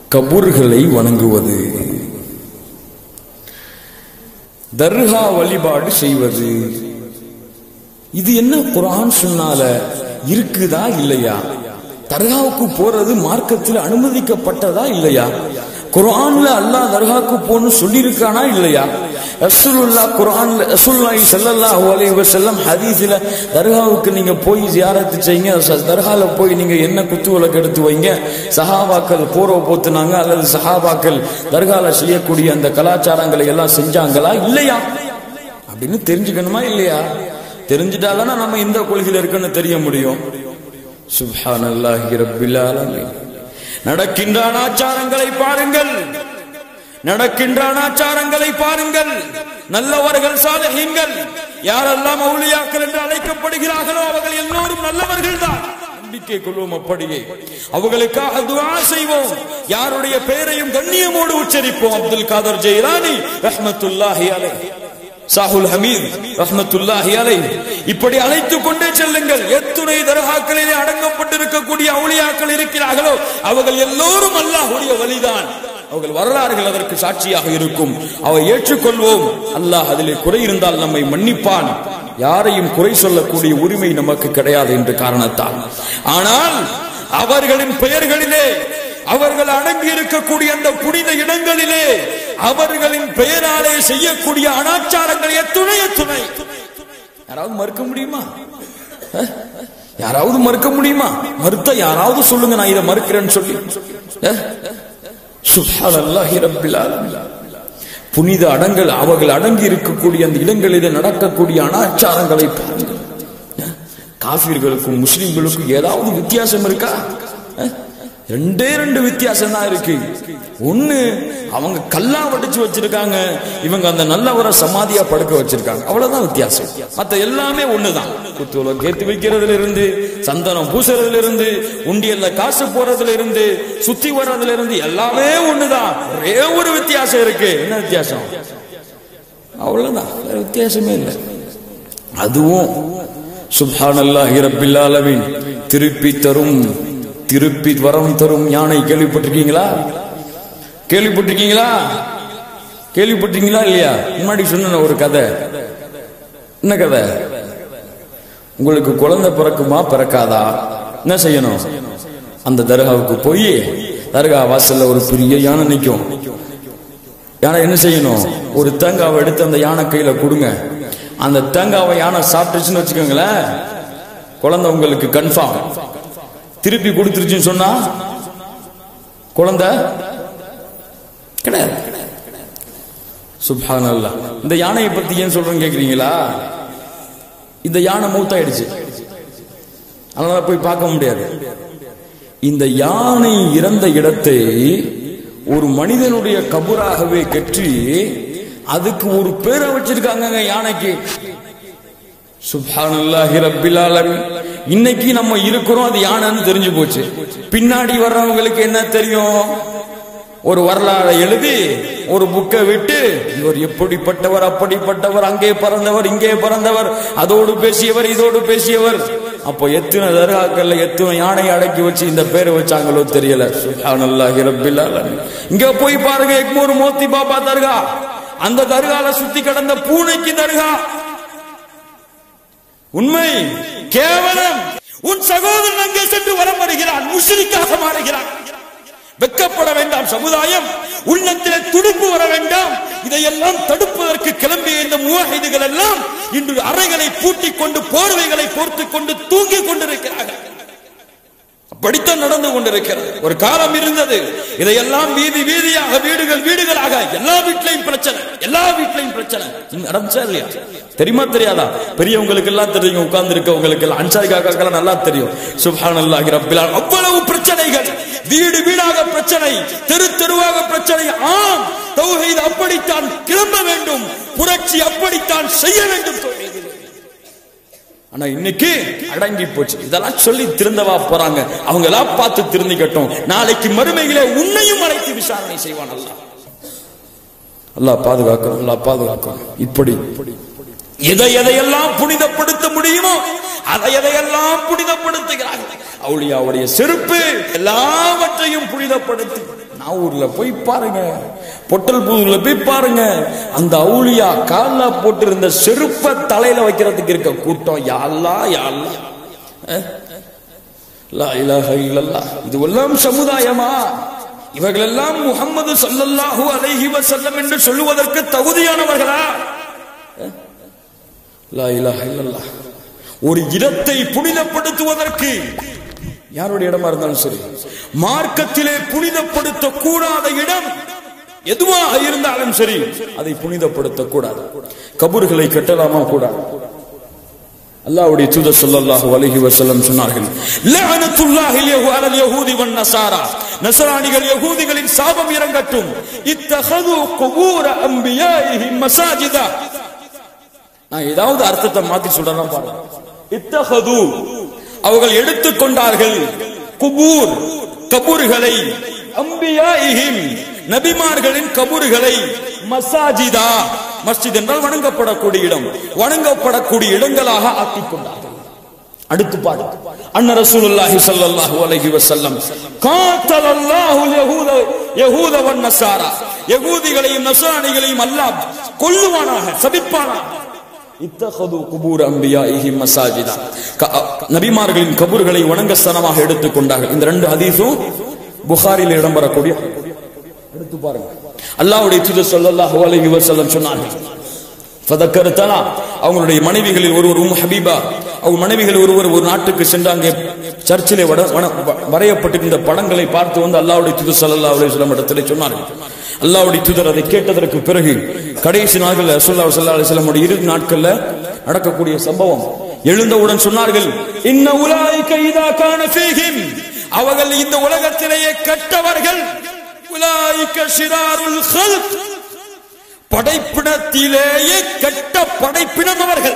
கபூர்களை வணங்குவது தர்கா வழிபாடு செய்வது இது என்ன குரான் சொன்னால இருக்குதா இல்லையா தர்காவுக்கு போறது மார்க்கத்தில் அனுமதிக்கப்பட்டதா இல்லையா குர்ஆன்ல அல்லாஹ் தர்காவுக்கு போன்னு சொல்லியிருக்கானா இல்லையா ரசூலுல்லா குர்ஆன்ல ரசூலுல்லாஹி ஸல்லல்லாஹு அலைஹி வஸல்லம் ஹதீஸ்ல தர்காவுக்கு நீங்க போய் ஜியாரத் செய்யுங்க ச- தர்கால போய் நீங்க என்ன குத்து விளக்கு எடுத்து வைங்க சஹாபாக்கள் போரோ போத்துனாங்க அல்லது சஹாபாக்கள் தர்கால செய்யக்கூடிய அந்த கலாச்சாரங்களை எல்லாம் செஞ்சாங்களா இல்லையா அப்படின்னு தெரிஞ்சுக்கணுமா இல்லையா தெரிஞ்சுட்டாதானே நம்ம இந்த கொள்கையில இருக்குன்னு தெரிய முடியும் சுப்ஹானல்லாஹி ரப்பில் ஆலமீன் நடக்கின்ற அனாச்சாரங்களை பாருங்கள் நடக்கின்ற அனாச்சாரங்களை பாருங்கள் நல்லவர்கள் சாலஹீன்கள் யாரெல்லாம் அவுலியாக்கள் என்று அழைக்கப்படுகிறார்களோ அவர்கள் எல்லோரும் நல்லவர்கள் தான் நம்பிக்கை கொள்வோம் அப்படியே அவர்களுக்காக துஆ செய்வோம் யாருடைய பெயரையும் கண்ணியமோடு உச்சரிப்போம் அப்துல் காதர் ஜெயலானி ரஹ்மத்துல்லாஹி அலைஹி சாஹுல் ஹமீத் ரஹ்மத்துல்லாஹி அலைஹி இப்படி அழைத்துக் கொண்டே செல்லுங்கள் எத்துணை தர்காக்களிலே அடங்கப்பட்டிருக்கக்கூடிய அவுளியாக்கள் இருக்கிறார்களோ அவர்கள் எல்லோரும் அல்லாஹ்வுடைய வழிதான் அவர்கள் வரலாறுகள் அதற்கு சாட்சியாக இருக்கும் அவை ஏற்றுக்கொள்வோம் அல்லாஹ் அதிலே குறை இருந்தால் நம்மை மன்னிப்பான் யாரையும் குறை சொல்லக்கூடிய உரிமை நமக்கு கிடையாது என்ற காரணத்தால் ஆனால் அவர்களின் பெயர்களிலே அவர்கள் அடங்கி இருக்கக்கூடிய அந்த புனித இடங்களிலே அவர்களின் பெயராலே செய்யக்கூடிய அனாச்சாரங்கள் எத்துணை எத்துணை யாராவது மறுக்க முடியுமா அஹ்? யாராவது மறுக்க முடியுமா மறுத்த யாராவது சொல்லுங்க நான் இதை மறுக்கிறேன்னு சொல்லி அஹ்? சுப்ஹானல்லாஹி ரப்பில் ஆலமீன். புனித அடங்கல் அவர்கள் அடங்கி இருக்கக்கூடிய அந்த இடங்களிலே நடக்கக்கூடிய அனாச்சாரங்களை பாருங்கள் அஹ்? காஃபிர்களுக்கும் முஸ்லிம்களுக்கும் ஏதாவது வித்தியாசம் இருக்கா அஹ்? ரெண்டே ரெண்டு வித்தியாசம் தான் இருக்கு ஒண்ணு அவங்க கல்லா வடிச்சு வச்சிருக்காங்க இவங்க அந்த நல்லவரை சமாதியா படுக்க வச்சிருக்காங்க அவ்வளவுதான் வித்தியாசம் மத்த எல்லாமே ஒண்ணுதான் குத்துவல கேத்து வைக்கிறதுல இருந்து சந்தனம் பூசுறதுல இருந்து உண்டியல்ல காசு போறதுல இருந்து சுத்தி வர்றதுல இருந்து எல்லாமே ஒண்ணுதான் ஒரே ஒரு வித்தியாசம் இருக்கு என்ன வித்தியாசம் அவ்வளவுதான் வேற வித்தியாசமே இல்லை அதுவும் சுப்ஹானல்லாஹி ரப்பில் ஆலமீன் திருப்பி தரும் திருப்பி வரம் தரும் யானை கேள்விப்பட்டிருக்கீங்களா கேள்விப்பட்டிருக்கீங்களா கேள்விப்பட்டிருக்கீங்களா இல்லையா முன்னாடி சொன்ன ஒரு கதை என்ன கதை உங்களுக்கு குழந்தை பிறக்குமா பிறக்காதா என்ன செய்யணும் அந்த தர்காவுக்கு போய் தர்கா வாசல்ல ஒரு பெரிய யானை நிற்கும் யானை என்ன செய்யணும் ஒரு தேங்காவை எடுத்து அந்த யானை கையில கொடுங்க அந்த தேங்காவை யானை சாப்பிட்டுச்சுன்னு வச்சுக்கோங்களேன் குழந்தை உங்களுக்கு கன்ஃபார்ம் திருப்பி கொடுத்துருச்சுன்னு சொன்னா குழந்தை கிடையாது சுப்ஹானல்லாஹ் இந்த யானையை பத்தி ஏன் சொல்றேன்னு கேக்குறீங்களா இந்த யானை மூத்தாயிடுச்சு அதனால போய் பார்க்க முடியாது இந்த யானை இறந்த இடத்தை ஒரு மனிதனுடைய கபூராகவே கற்றி அதுக்கு ஒரு பேரை வச்சிருக்காங்க யானைக்கு சுப்ஹானல்லாஹி ரப்பில் ஆலமீன் இன்னைக்கு நம்ம இருக்கிறோம் அது யானைன்னு தெரிஞ்சு போச்சு பின்னாடி வர்றவங்களுக்கு என்ன தெரியும் ஒரு வரலாறை எழுதி ஒரு புக்கை விட்டு இவர் எப்படிப்பட்டவர் அப்படிப்பட்டவர் அங்கே பிறந்தவர் இங்கே பிறந்தவர் அதோடு பேசியவர் இதோடு பேசியவர் அப்போ எத்தனை தர்காக்கள்ல எத்தனை யானை அடக்கி வச்சு இந்த பேரை வச்சாங்களோ தெரியல சுப்ஹானல்லாஹி ரப்பில் ஆலமீன் இங்க போய் பாருங்க எக்மூர் மோத்தி பாபா தர்கா அந்த தர்கால சுத்தி கடந்த பூனைக்கு தர்கா உண்மை கேவலம் உன் சகோதரன் அங்கே சென்று வரம் வருகிறான் முஸ்லிக்காக மாறுகிறான் வெக்கப்பட வேண்டாம் சமுதாயம் உள்ளத்திலே துடுப்பு வர வேண்டாம் இதையெல்லாம் தடுப்பதற்கு கிளம்பிய இந்த முவாஹிதுகள் எல்லாம் இன்று அறைகளை பூட்டிக் கொண்டு போர்வைகளை போர்த்துக் கொண்டு தூங்கிக் கொண்டிருக்கிறார்கள் அப்படித்தான் நடந்து கொண்டிருக்கிறது ஒரு காலம் இருந்தது இதையெல்லாம் வீதி வீதியாக வீடுகள் வீடுகளாக எல்லா வீட்லயும் பிரச்சனை எல்லா வீட்லயும் பிரச்சனை நடந்துச்சா இல்லையா தெரியுமா தெரியாதா பெரியவங்களுக்கு எல்லாம் தெரியும் உட்கார்ந்து இருக்கவங்களுக்கு எல்லாம் அன்சாரி காக்காக்கெல்லாம் நல்லா தெரியும் சுபான் அல்லாஹி ரப்பிலால் அவ்வளவு பிரச்சனைகள் வீடு வீடாக பிரச்சனை தெரு தெருவாக பிரச்சனை ஆம் தௌஹீத் அப்படித்தான் கிளம்ப வேண்டும் புரட்சி அப்படித்தான் செய்ய வேண்டும் தௌஹீதிலே. ஆனா இன்னைக்கு அடங்கி போச்சு இதெல்லாம் சொல்லி திருந்தவா போறாங்க அவங்க எல்லாம் பார்த்து திருந்திக்கட்டும் நாளைக்கு மறுமையிலே உன்னையும் அழைத்து விசாரணை செய்வான் அல்லாஹ் அல்லாஹ் பாதுகாக்கும் அல்லாஹ் பாதுகாக்கும் இப்படி எதை எதையெல்லாம் புனிதப்படுத்த முடியுமோ அதை எதையெல்லாம் புனிதப்படுத்துகிறார்கள் அவளியாவுடைய செருப்பு எல்லாவற்றையும் புனிதப்படுத்தி நாவூர்ல போய் பாருங்க பொட்டல் புதூர்ல போய் பாருங்க அந்த அவுளியா கால்ல போட்டிருந்த செருப்ப தலையில வைக்கிறதுக்கு இருக்க கூட்டம் யாழ்லா யாழ்லா அஹ்? லா இலாஹ இல்லல்லாஹ். இதுவெல்லாம் சமுதாயமா இவர்களெல்லாம் முகம்மது ஸல்லல்லாஹு அலைஹி வஸல்லம் என்று சொல்லுவதற்கு தகுதியானவர்களா அஹ்? லா இலாஹ இல்லல்லாஹ். ஒரு இடத்தை புனிதப்படுத்துவதற்கு யாருடைய இடமா இருந்தாலும் சரி மார்க்கத்திலே புனிதப்படுத்த கூடாத இடம் எதுவாக இருந்தாலும் சரி அதை புனிதப்படுத்த கூடாது கபூர்களை கட்டலாமா கூடாது அல்லாஹ்வுடைய தூதர் ஸல்லல்லாஹு அலைஹி வஸல்லம் சொன்னார்கள் லஅனத்துல்லாஹி யஹு அலல் யஹூதி வன் நஸாரா நஸரானிகள் யஹூதிகளின் சாபம் இறங்கட்டும் இத்தஹது குபூர அன்பியாஇஹிம் மசாஜிதா நான் ஏதாவது அர்த்தத்தை மாத்தி சொல்றேன்னா பாருங்க இத்தஹது அவர்கள் எடுத்துக்கொண்டார்கள் குபூர் கபூர்களை அம்பியாயிஹிம் நபிமார்களின் கபூர்களை மசாஜிதா மஸ்ஜித் என்றால் வணங்கப்படக்கூடிய இடம் வணங்கப்படக்கூடிய இடங்களாக ஆக்கிக் கொண்டார்கள் அடுத்து பாடு அன்ன ரசூலுல்லாஹி ஸல்லல்லாஹு அலைஹி வஸல்லம் காத்தலல்லாஹு யஹூத யஹூத வன் நஸாரா யகூதிகளையும் நஸரானிகளையும் அல்லாஹ் கொல்லுவானாக சபிப்பானாக இத்தஹது குபூர் அம்பியாஇஹி மசாஜிதா க- நபிமார்களின் கபூர்களை வணங்கஸ்தனமாக எடுத்துக்கொண்டார்கள் இந்த ரெண்டு ஹதீஸும் புகாரில் இடம்பெறக்கூடிய எடுத்து பாருங்க அல்லாஹ்வுடைய தூதர் ஸல்லல்லாஹு அலைஹி வஸல்லம் சொன்னார்கள் ஃபதக்கரத்தனா அவங்களுடைய மனைவிகளில் ஒருவர் உம் ஹபீபா அவங்க மனைவிகள் ஒருவர் ஒரு நாட்டுக்கு சென்று அங்கே சர்ச்சிலே வட வன- வ- வரையப்பட்டிருந்த படங்களை பார்த்து வந்து அல்லாஹ்வுடைய தூதர் ஸல்லல்லாஹு அலைஹி வஸல்லம் இடத்திலே சொன்னார்கள் அல்லாஹ்வுடைய தூதர் அதை கேட்டதற்கு பிறகு கடைசி நாட்கள் ரசூலுல்லாஹி ஸல்லல்லாஹு அலைஹி வஸல்லம் இறுதி நாட்கள்ல நடக்கக்கூடிய சம்பவம் எழுந்தவுடன் சொன்னார்கள் இன்ன உலாயிக இதா கான ஃபீஹிம் அவர்கள் இந்த உலகத்திலேயே கெட்டவர்கள் உலாயிக ஷிராருல் ஹல்க் படைப்பினத்திலேயே கெட்ட படைப்பினம் அவர்கள்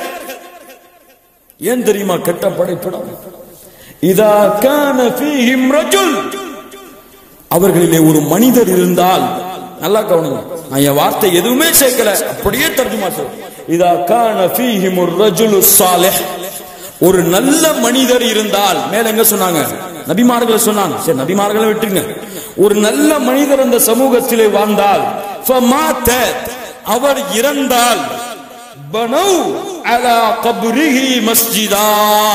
ஏன் தெரியுமா கெட்ட படைப்பினம் இதா கான ஃபீஹிம் ரஜுல் அவர்களிலே ஒரு மனிதர் இருந்தால் நல்லா கவனிங்க நான் என் வார்த்தை எதுவுமே சேர்க்கல அப்படியே தர்ஜுமா சொல் இதா கான ஃபீஹிம் ரஜுலு சாலிஹ் ஒரு நல்ல மனிதர் இருந்தால் மேல எங்க சொன்னாங்க நபிமார்களை சொன்னாங்க சரி நபிமார்களை விட்டுருங்க ஒரு நல்ல மனிதர் அந்த சமூகத்திலே வாழ்ந்தால் ஃபமாத்த அவர் இறந்தால் பனௌ அலா கப்ரிஹி மஸ்ஜிதா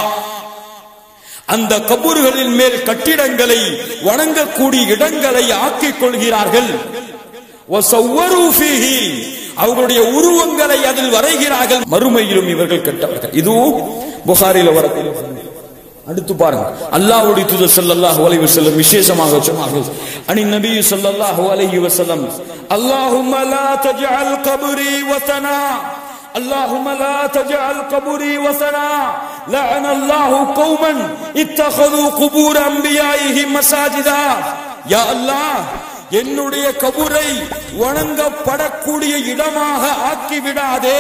அந்த கபூர்களின் மேல் கட்டிடங்களை வணங்கக்கூடிய இடங்களை ஆக்கிக் கொள்கிறார்கள் வசவ்வரு ஃபீஹி. அவர்களுடைய உருவங்களை அதில் வரைகிறார்கள் மறுமையிலும் இவர்கள் கெட்டவர்கள் இதுவும் புகாரில வரக்கூடிய செய்தி. அடுத்து பாருங்க அல்லாஹ்வுடைய தூதர் ஸல்லல்லாஹு அலைஹி வஸல்லம் விசேஷமாக சொன்னார்கள் அனி நபி ஸல்லல்லாஹு அலைஹி வஸல்லம் அல்லாஹும்ம லா தஜ்அல் கப்ரி வதனா اللهم لا تجعل قبري وثنا لعن الله قوما اتخذوا قبور انبيائهم مساجدا يا الله என்னுடைய கபூரை வணங்கப்படக்கூடிய இடமாக ஆக்கி விடாதே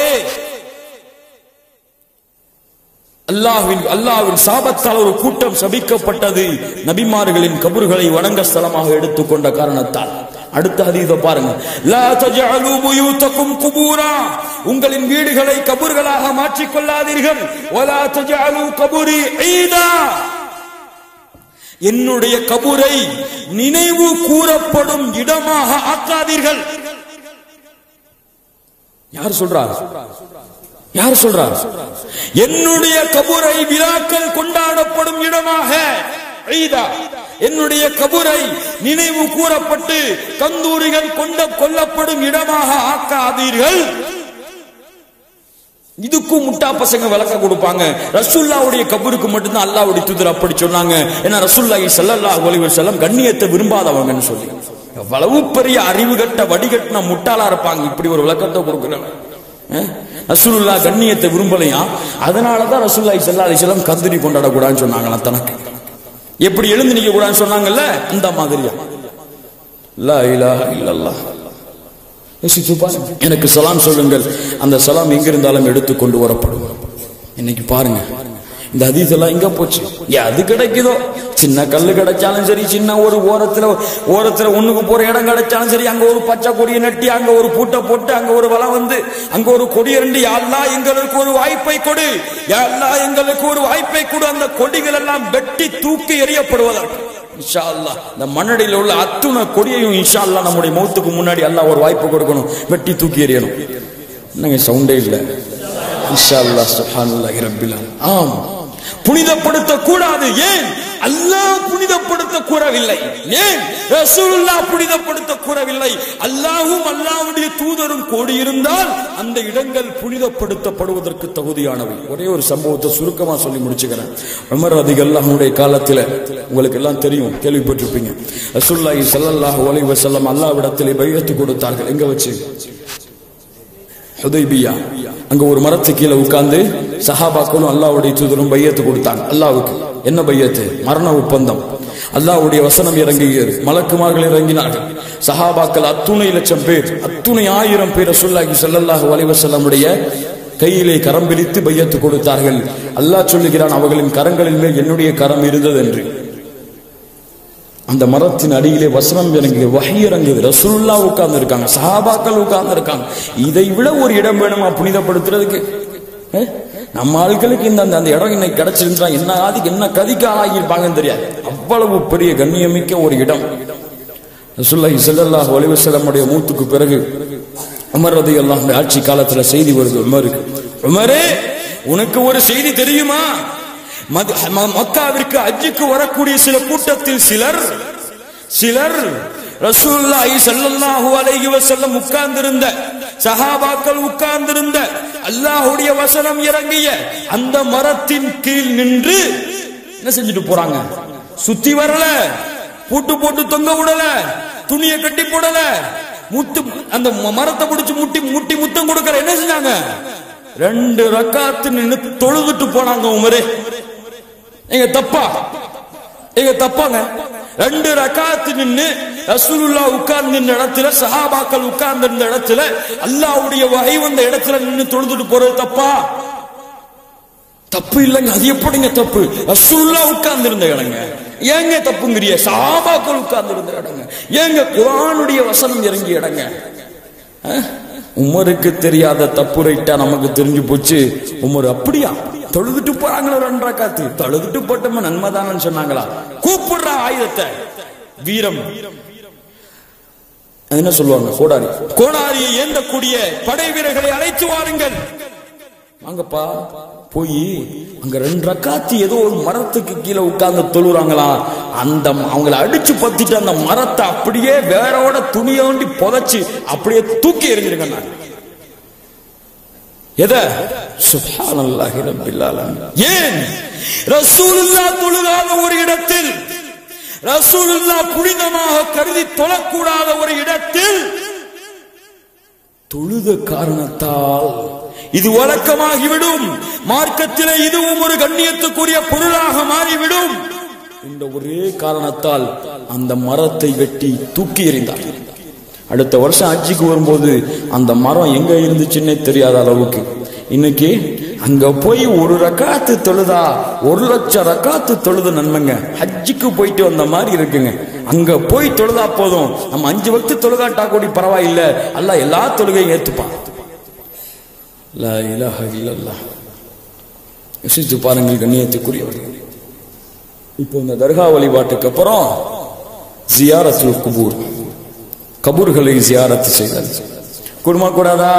அல்லாஹ்வின் அல்லாஹ்வின் சாபத்தால் ஒரு கூட்டம் சபிக்கப்பட்டது நபிமார்களின் கபூர்களை வணங்க ஸ்தலமாக எடுத்துக்கொண்ட காரணத்தால் அடுத்த ஹதீஸ பாருங்க லா தஜஅலு புயூதக்கும் குபூரா உங்களின் வீடுகளை கபூர்களாக மாற்றிக் கொள்ளாதீர்கள் வலா தஜஅலு கபூரி ஈதா என்னுடைய கபூரை நினைவு கூறப்படும் இடமாக ஆக்காதீர்கள் யார் சொல்றார் யார் சொல்றார் என்னுடைய கபூரை விழாக்கள் கொண்டாடப்படும் இடமாக ஈதா என்னுடைய கபூரை நினைவு கூறப்பட்டு கந்தூரிகள் கொண்ட கொல்லப்படும் இடமாக ஆக்காதீர்கள் இதுக்கும் முட்டா பசங்க விளக்க கொடுப்பாங்க ரசூல்லாவுடைய கபூருக்கு மட்டும்தான் அல்லாஹ்வுடைய தூதர் அப்படி சொன்னாங்க ஏன்னா ரசூல்லாஹி ஸல்லல்லாஹு அலைஹி வஸல்லம் கண்ணியத்தை விரும்பாதவங்கன்னு சொல்லி எவ்வளவு பெரிய அறிவு கட்ட வடிகட்டின முட்டாளா இருப்பாங்க இப்படி ஒரு விளக்கத்தை கொடுக்குறாங்க ரசூலுல்லா கண்ணியத்தை விரும்பலையா அதனாலதான் ரசூல்லாஹி ஸல்லல்லாஹு அலைஹி வஸல்லம் கந்தூரி கொண்டாடக்கூடாதுன்னு சொன்னாங்களாம் தனக்கு எப்படி எழுந்து நிக்க கூடாதுன்னு சொன்னாங்கல்ல அந்த மாதிரியா லா இலாஹ இல்லல்லாஹ் யோசிச்சு பாருங்க எனக்கு சலாம் சொல்லுங்கள் அந்த சலாம் எங்கிருந்தாலும் எடுத்து கொண்டு வரப்படும் இன்னைக்கு பாருங்க இந்த ஹதீஸ் எல்லாம் எங்க போச்சு எது கிடைக்குதோ சின்ன கல்லு கிடைச்சாலும் சரி சின்ன ஒரு ஓரத்துல ஓரத்துல ஒண்ணுக்கு போற இடம் கிடைச்சாலும் சரி அங்க ஒரு பச்சை கொடியை நட்டி அங்க ஒரு பூட்டை போட்டு அங்க ஒரு வளம் வந்து அங்க ஒரு கொடி ரெண்டு யாழ்லா எங்களுக்கு ஒரு வாய்ப்பை கொடு யாழ்லா எங்களுக்கு ஒரு வாய்ப்பை கொடு அந்த கொடிகள் எல்லாம் வெட்டி தூக்கி எறியப்படுவதற்கு இன்ஷா அல்லாஹ் இந்த மண்ணடியில் உள்ள அத்துணை கொடியையும் இன்ஷா அல்லாஹ் நம்முடைய மௌத்துக்கு முன்னாடி அல்லாஹ் ஒரு வாய்ப்பு கொடுக்கணும் வெட்டி தூக்கி எறியணும் என்னங்க சவுண்டே இல்லை இன்ஷா அல்லாஹ் சுப்ஹானல்லாஹி ரப்பில் ஆலமீன். ஆம் புனிதப்படுத்த கூடாது ஏன் அல்லாஹ் புனிதப்படுத்த கூறவில்லை ஏன் ரசூலுல்லாஹ் புனிதப்படுத்த கூறவில்லை அல்லாஹ்வும் அல்லாஹ்வுடைய தூதரும் கூடியிருந்தால் அந்த இடங்கள் புனிதப்படுத்தப்படுவதற்கு தகுதியானவை ஒரே ஒரு சம்பவத்தை சுருக்கமா சொல்லி முடிச்சுக்கிறேன் உமர் ரதிகல்லாஹுடைய காலத்துல உங்களுக்கு எல்லாம் தெரியும் கேள்விப்பட்டிருப்பீங்க ரசூலுல்லாஹி ஸல்லல்லாஹு அலைஹி வஸல்லம் அல்லாஹ்விடத்திலே பையத்து கொடுத்தார்கள் எங்க வச்சு ஹுதைபியா அங்க ஒரு மரத்து கீழே உட்கார்ந்து சஹாபாக்களும் அல்லாஹ்வுடைய தூதரும் பையத்து கொடுத்தாங்க அல்லாஹ்வுக்கு என்ன பையத்து மரண ஒப்பந்தம் அல்லாஹ்வுடைய வசனம் இறங்கியது மலக்குமார்கள் இறங்கினார்கள் சஹாபாக்கள் அத்துணை லட்சம் பேர் அத்துணை ஆயிரம் பேர் ரசூலுல்லாஹி ஸல்லல்லாஹு அலைஹி வஸல்லமுடைய கையிலே கரம் பிரித்து பையத்து கொடுத்தார்கள் அல்லாஹ் சொல்லுகிறான் அவர்களின் கரங்களின் மேல் என்னுடைய கரம் இருந்தது என்று அந்த மரத்தின் அடியிலே வசனம் இறங்குது வகை இறங்குது ரசூல்லா உட்கார்ந்து இருக்காங்க சஹாபாக்கள் உட்கார்ந்து இருக்காங்க இதை விட ஒரு இடம் வேணுமா புனிதப்படுத்துறதுக்கு அஹ்? நம்ம ஆட்களுக்கு இந்த அந்த அந்த இடம் இன்னைக்கு கிடைச்சிருந்தா என்ன ஆதிக்கு என்ன கதிக்கு ஆகியிருப்பாங்கன்னு தெரியாது அவ்வளவு பெரிய கண்ணியமிக்க ஒரு இடம் ரசூலுல்லாஹி ஸல்லல்லாஹு அலைஹி வஸல்லமுடைய மூத்துக்கு பிறகு உமர் ரலியல்லாஹு அன்ஹு ஆட்சி காலத்துல செய்தி வருது உமருக்கு உமரே உனக்கு ஒரு செய்தி தெரியுமா மத்- ம- மக்காவிற்கு அஜ்ஜுக்கு வரக்கூடிய சில கூட்டத்தில் சிலர் சிலர் ரசூலுல்லாஹி ஸல்லல்லாஹு அலைஹி வஸல்லம் உட்கார்ந்திருந்த சஹாபாக்கள் உட்கார்ந்திருந்த அல்லாஹ்வுடைய வசனம் இறங்கிய அந்த மரத்தின் கீழ் நின்று என்ன செஞ்சுட்டு போறாங்க சுத்தி வரல பூட்டு போட்டு தொங்க விடல துணியை கட்டி போடல முத்து அந்த ம- மரத்தை பிடிச்சு முட்டி முட்டி முத்தம் கொடுக்கற என்ன செஞ்சாங்க ரெண்டு ரக்காத்து நின்னு தொழுதுட்டு போனாங்க உமரே எங்க தப்பா எங்க தப்பாங்க ரெண்டு ரக்காத்து நின்னு ரசூலுல்லா உட்கார்ந்து நின்ற இடத்துல சஹாபாக்கள் உட்கார்ந்து இருந்த இடத்துல அல்லாஹ்வுடைய வகை வந்த இடத்துல நின்னு தொழுதுட்டு போறது தப்பா தப்பு இல்லைங்க அது எப்படிங்க தப்பு ரசூல்லா உட்கார்ந்து இருந்த இடங்க ஏங்க தப்புங்கிறிய சஹாபாக்கள் உட்கார்ந்து இருந்த இடங்க ஏங்க குர்ஆனுடைய வசனம் இறங்கிய இடங்க அஹ்? உமருக்கு தெரியாத தப்பு ரைட்டா நமக்கு தெரிஞ்சு போச்சு உமர் அப்படியா தொழுதுட்டு போறாங்களோ ரெண்டரை காத்து தொழுதுட்டு போட்டோமா நன்மைதானு சொன்னாங்களா கூப்பிடுற ஆயுதத்தை வீரம் அது என்ன சொல்லுவாங்க கோடாரி கோடாரியை ஏந்தக்கூடிய படை வீரர்களை அழைத்து வாருங்கள் வாங்கப்பா போய் அங்க ரெண்டு ரக்காத்து ஏதோ ஒரு மரத்துக்கு கீழே உட்கார்ந்து தொழுறாங்களா அந்த ம- அவங்கள அடிச்சு பத்திட்டு அந்த மரத்தை அப்படியே வேரோட துணியோண்டி புதைச்சு அப்படியே தூக்கி எறிஞ்சிருங்க நான் எத சுப்ஹானல்லாஹி ரப்பில் ஆலமீன் ஏன் ரசூலுல்லாஹ் தொழுகாத ஒரு இடத்தில் ரசூலுல்லாஹ் புனிதமாக கருதி தொழக்கூடாத ஒரு இடத்தில் தொழுத காரணத்தால் இது வழக்கமாகிவிடும் மார்க்கத்திலே இதுவும் ஒரு கண்ணியத்துக்குரிய பொருளாக மாறிவிடும் இந்த ஒரே காரணத்தால் அந்த மரத்தை வெட்டி தூக்கி எறிந்தார் அடுத்த வருஷம் ஆட்சிக்கு வரும்போது அந்த மரம் எங்க இருந்துச்சுன்னே தெரியாத அளவுக்கு இன்னைக்கு அங்க போய் ஒரு ரக்காத்து தொழுதா ஒரு லட்சம் ரக்காத்து தொழுது நன்மைங்க ஹஜ்ஜுக்கு போயிட்டு வந்த மாதிரி இருக்குங்க அங்க போய் தொழுதா போதும் நம்ம அஞ்சு வக்து தொழுதாட்டா கூடி பரவாயில்ல அல்லாஹ் எல்லா தொழுகையும் ஏத்துப்பான் லா இலாஹ இல்லல்லாஹ் யோசித்து பாருங்கள் கண்ணியத்துக்குரியவர்கள் இப்போ இந்த தர்கா வழிபாட்டுக்கு அப்புறம் ஜியாரத்துல் குபூர் கபூர்களை ஜியாரத்து செய்தல் குடுமா கூடாதா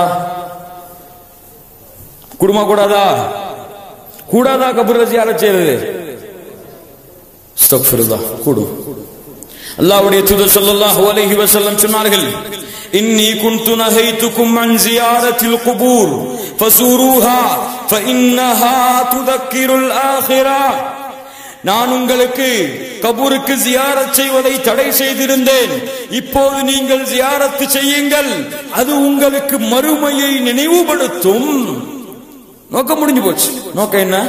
குடுமா கூடாதா கூடாதா கபூர்ல ஜியாரத் செய்யறது அஸ்தக்ஃபிருல்லாஹ் கூடும் அல்லாஹ்வுடைய தூதர் ஸல்லல்லாஹு அலைஹி வஸல்லம் சொன்னார்கள் இன்னி குன்து நஹைத்துக்கும் அன் ஜியாரத்தில் குபூர் ஃபஸூருஹா ஃபஇன்னஹா துதக்கிருல் ஆখিরা நான் உங்களுக்கு கபூருக்கு ஜியாரத் செய்வதை தடை செய்திருந்தேன் இப்போது நீங்கள் ஜியாரத்து செய்யுங்கள் அது உங்களுக்கு மறுமையை நினைவுபடுத்தும் நோக்கம் முடிஞ்சு போச்சு நோக்கம் என்ன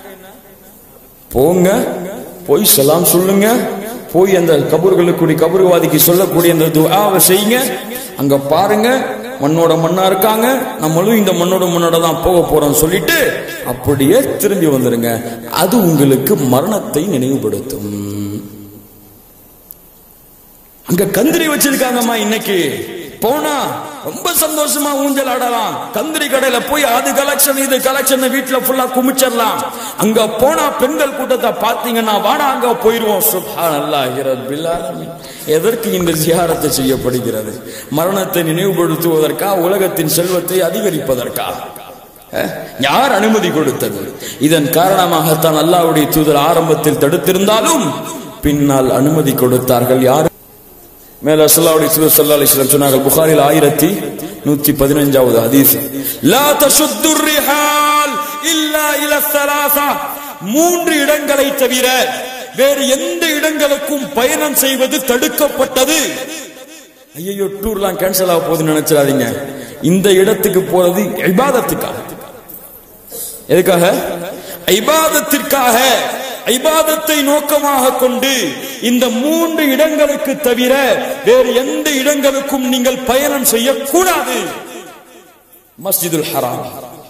போங்க போய் சலாம் சொல்லுங்க போய் அந்த கபூர்களுக்குடி கபூர்வாதிக்கு சொல்லக்கூடிய அந்த துஆவை செய்யுங்க அங்க பாருங்க மண்ணோட மண்ணா இருக்காங்க நம்மளும் இந்த மண்ணோட மண்ணோட தான் போக போறோம் சொல்லிட்டு அப்படியே திரும்பி வந்துருங்க அது உங்களுக்கு மரணத்தை நினைவுபடுத்தும் அங்க கந்திரி வச்சிருக்காங்கம்மா இன்னைக்கு போனா ரொம்ப சந்தோஷமா ஊஞ்சல் ஆடலாம் கந்திரி கடையில போய் அது கலெக்ஷன் இது கலெக்ஷன் வீட்டுல ஃபுல்லா குமிச்சிடலாம் அங்க போனா பெண்கள் கூட்டத்தை பாத்தீங்கன்னா வாடா அங்க போயிருவோம் சுப்ஹானல்லாஹி ரப்பில் ஆலமீன் எதற்கு இந்த ஜியாரத்தை செய்யப்படுகிறது மரணத்தை நினைவுபடுத்துவதற்கா உலகத்தின் செல்வத்தை அதிகரிப்பதற்கா அஹ், யார் அனுமதி கொடுத்தது இதன் காரணமாகத்தான் அல்லாஹ்வுடைய தூதர் ஆரம்பத்தில் தடுத்திருந்தாலும் பின்னால் அனுமதி கொடுத்தார்கள் யார் மேல அல்லாஹ்வுடைய தூதர் ஸல்லல்லாஹு அலைஹி வஸல்லம் சொன்னார்கள் புகாரில் ஆயிரத்தி நூத்தி பதினஞ்சாவது ஹதீஸ் லா தஷுத்து ரிஹால் இல்லா இல ஸலாஸா மூன்று இடங்களை தவிர வேறு எந்த இடங்களுக்கும் பயணம் செய்வது தடுக்கப்பட்டது ஐயோ டூர்லாம் கேன்சல் ஆக போகுதுன்னு நினைச்சிடாதீங்க இந்த இடத்துக்கு போறது இபாதத்துக்காக எதுக்காக ஐபாதத்திற்காக ஐபாதத்தை நோக்கமாக கொண்டு இந்த மூன்று இடங்களுக்கு தவிர வேறு எந்த இடங்களுக்கும் நீங்கள் பயணம் செய்யக்கூடாது மஸ்ஜிதுல் ஹராம்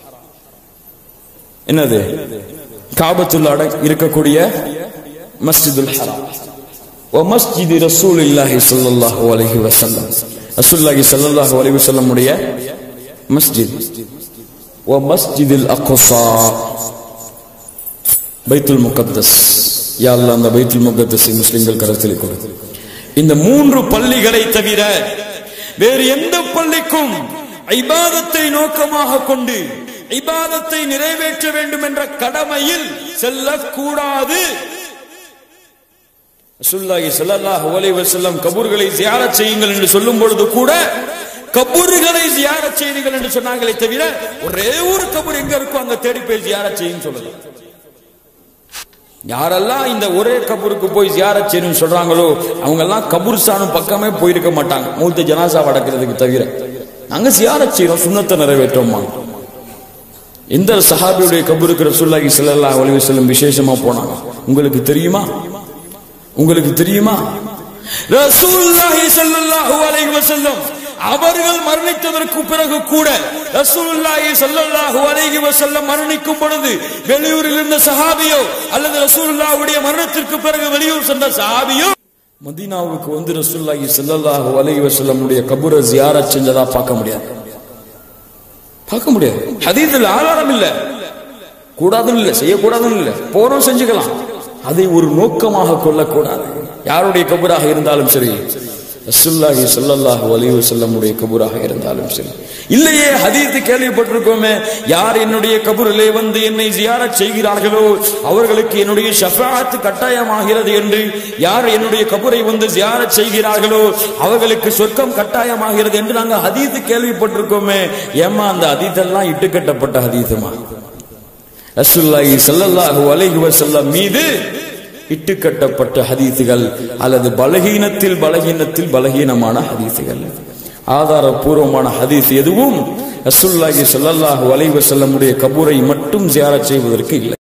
என்னது காபத்துள்ள இருக்கக்கூடிய மஸ்ஜிதுல் ஹராம் ஓ மஸ்ஜிது ரசூல் இல்லாஹி ஸல்லல்லாஹு அலைஹி வஸல்லம் ரசூலுல்லாஹி ஸல்லல்லாஹு அலைஹி வஸல்லம் உடைய மஸ்ஜித் ஓ மஸ்ஜிதுல் அக்ஸா பைத்துல் முகத்தஸ் யா அல்லாஹ் அந்த பைத்துல் முகத்தஸை முஸ்லிம்கள் கருத்தில் கொடு இந்த மூன்று பள்ளிகளை தவிர வேறு எந்த பள்ளிக்கும் ஐபாதத்தை நோக்கமாக கொண்டு ஐபாதத்தை நிறைவேற்ற வேண்டும் என்ற கடமையில் செல்லக்கூடாது ரசூலுல்லாஹி ஸல்லல்லாஹு அலைஹி வஸல்லம் கபூர்களை ஜியாரத் செய்யுங்கள் என்று சொல்லும் பொழுது கூட கபூர்களை ஜியாரத் செய்யுங்கள் என்று சொன்னாங்களே தவிர ஒரே ஒரு கபூர் எங்க இருக்கோ அங்க தேடி போய் ஜியாரத் செய்யுன்னு சொல்லல யாரெல்லாம் இந்த ஒரே கபூருக்கு போய் ஜியாரத் செய்யணும்னு சொல்றாங்களோ அவங்க எல்லாம் கபூர்ஸ்தானும் பக்கமே போயிருக்க மாட்டாங்க மூத்த ஜனாசா அடக்கிறதுக்கு தவிர நாங்க ஜியாரத் செய்யறோம் சுண்ணத்தை நிறைவேற்றோமா எந்த சஹாபியுடைய கபூருக்கு ரசூலுல்லாஹி ஸல்லல்லாஹு அலைஹி வஸல்லம் விசேஷமா போனாங்க உங்களுக்கு தெரியுமா உங்களுக்கு தெரியுமா ரசூலுல்லாஹி ஸல்லல்லாஹு அலைஹி வஸல்லம் அவர்கள் மரணித்ததற்கு பிறகு கூட ரசூலுல்லாஹி ஸல்லல்லாஹு அலைஹி வஸல்லம் மரணிக்கும் பொழுது வெளியூரில் இருந்த சஹாபியோ அல்லது ரசூலுல்லாஹ்வுடைய மரணத்திற்கு பிறகு வெளியூர் சென்ற சஹாபியோ மதீனாவுக்கு வந்து ரசூலுல்லாஹி ஸல்லல்லாஹு அலைஹி வஸல்லம் உடைய கபூரை ஜியாரத் செஞ்சதா பார்க்க முடியாது பார்க்க முடியாது ஹதீஸில் ஆதாரம் இல்ல கூடாதுன்னு இல்ல செய்யக்கூடாதுன்னு இல்ல போறோம் செஞ்சுக்கலாம் அதை ஒரு நோக்கமாக கொள்ளக்கூடாது யாருடைய கபூராக இருந்தாலும் சரி ரசூலுல்லாஹி ஸல்லல்லாஹு அலைஹி வஸல்லமுடைய கபூராக இருந்தாலும் சரி இல்லையே ஹதீத்து கேள்விப்பட்டிருக்கோமே யார் என்னுடைய கபூரிலே வந்து என்னை ஜியாரத் செய்கிறார்களோ அவர்களுக்கு என்னுடைய ஷஃபாத் கட்டாயமாகிறது என்று யார் என்னுடைய கபூரை வந்து ஜியாரத் செய்கிறார்களோ அவர்களுக்கு சொர்க்கம் கட்டாயமாகிறது என்று நாங்க ஹதீத்து கேள்விப்பட்டிருக்கோமே ஏமா அந்த ஹதீத்தெல்லாம் இட்டுக்கட்டப்பட்ட ஹதீத்துமா ரசூலுல்லாஹி ஸல்லல்லாஹு அலைஹி வஸல்லம் மீது இட்டுக்கட்டப்பட்ட ஹதீசுகள் அல்லது பலகீனத்தில் பலகீனத்தில் பலகீனமான ஹதீசுகள் ஆதாரபூர்வமான ஹதீஸ் எதுவும் ரசூலுல்லாஹி ஸல்லல்லாஹு அலைஹி வஸல்லமுடைய கபூரை மட்டும் ஜியாரத் செய்வதற்கு இல்லை